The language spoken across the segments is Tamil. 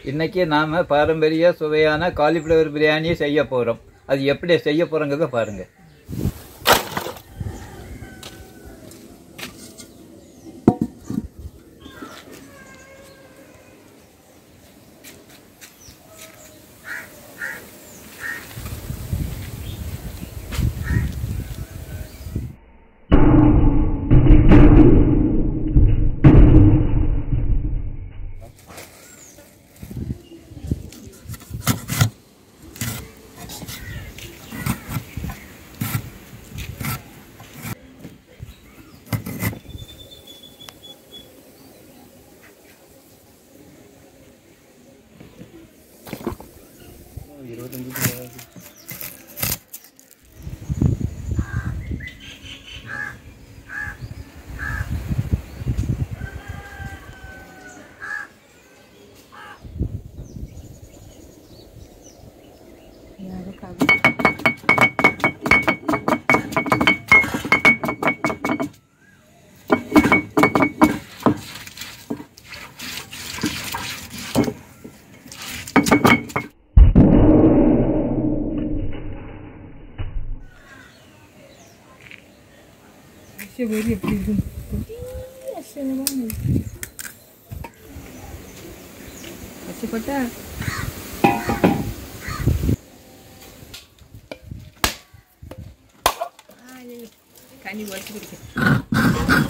இன்னைக்கு நாம் பாரம்பரிய சுவையான காலிஃப்ளவர் பிரியாணி செய்ய போகிறோம் அது எப்படி செய்ய போகிறோங்கிறத பாருங்கள் Сегодня приду. கஷ்டப்பட்டா கனி வச்சு கொடுக்க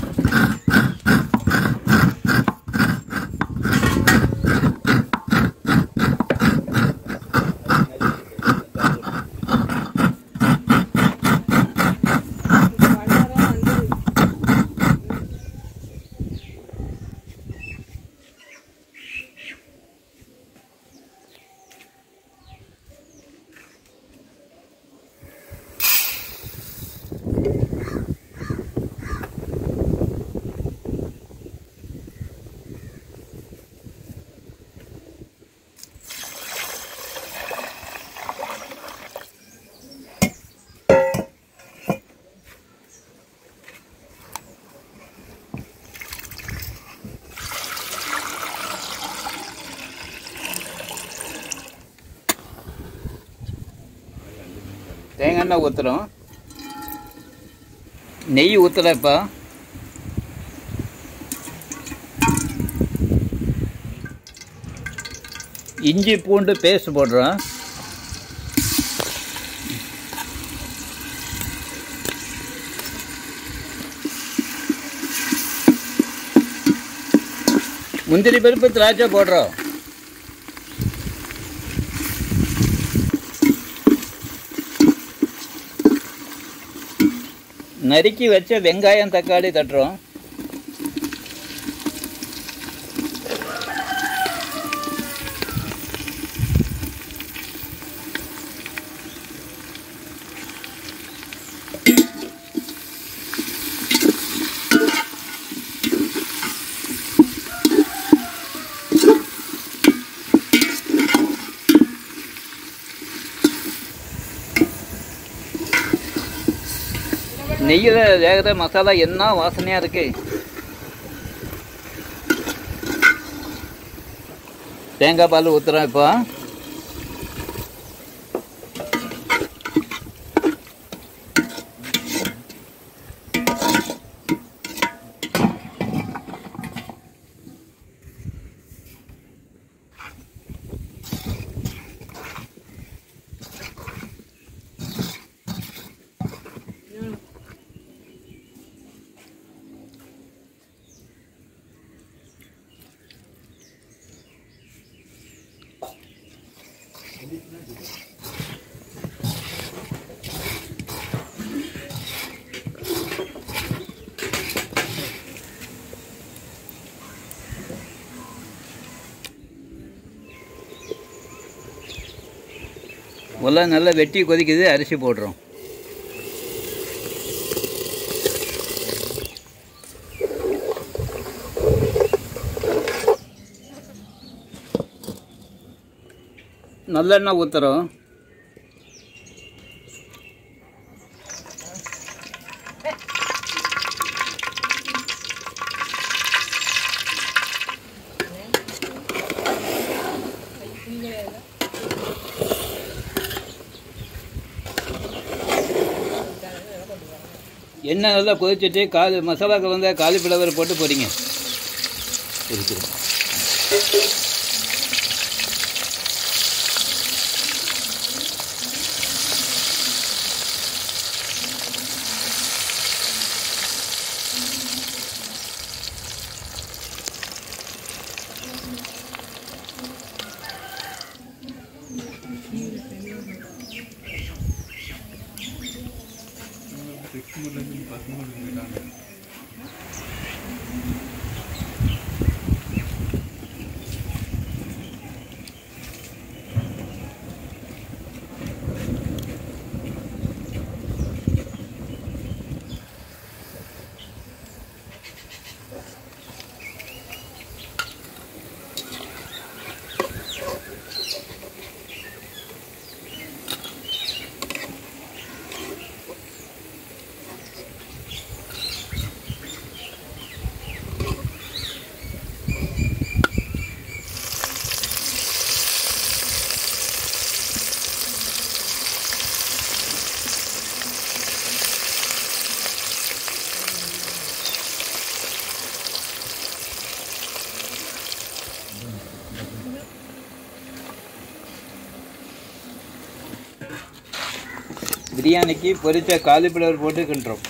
தேங்காய் எண்ணெய் ஊற்றுறோம் நெய் ஊற்றல இப்போ இஞ்சி பூண்டு பேஸ்ட் போடுறோம் முந்திரி பருப்பு திராட்சை போடுறோம் நறுக்கி வச்ச வெங்காயம் தக்காளி தட்டுறோம் நெய்யில் வேகிற மசாலா என்ன வாசனையாக இருக்கு தேங்காய் பால் ஊற்றுறோம் இப்போ எல்லாம் நல்லா வெட்டி கொதிக்குது அரிசி போடுறோம் நல்லெண்ணெய் ஊற்றுறோம் எண்ணெய் நல்லா கொதிச்சுட்டு காலி மசாலா கலந்த காலிஃப்ளவர் போட்டு பொரிங்க பொரிக்கிறோம் பிரியாணிக்கு பொரிச்ச காலிஃப்ளவர் போட்டு கிண்டுறோம்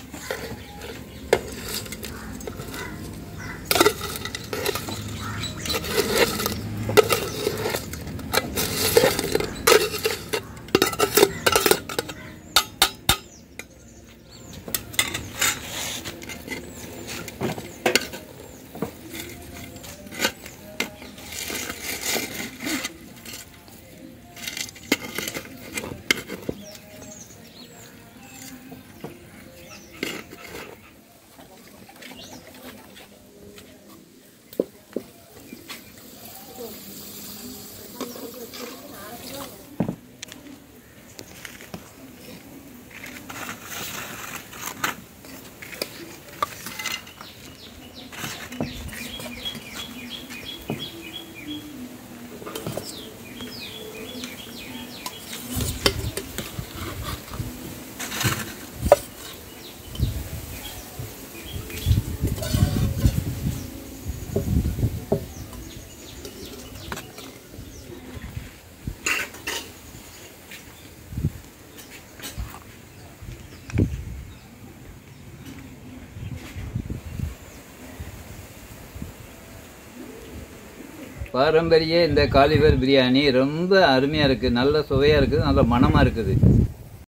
பாரம்பரிய இந்த காலிஃப்ளவர் பிரியாணி ரொம்ப அருமையாக இருக்குது நல்ல சுவையாக இருக்குது நல்ல மணமாக இருக்குது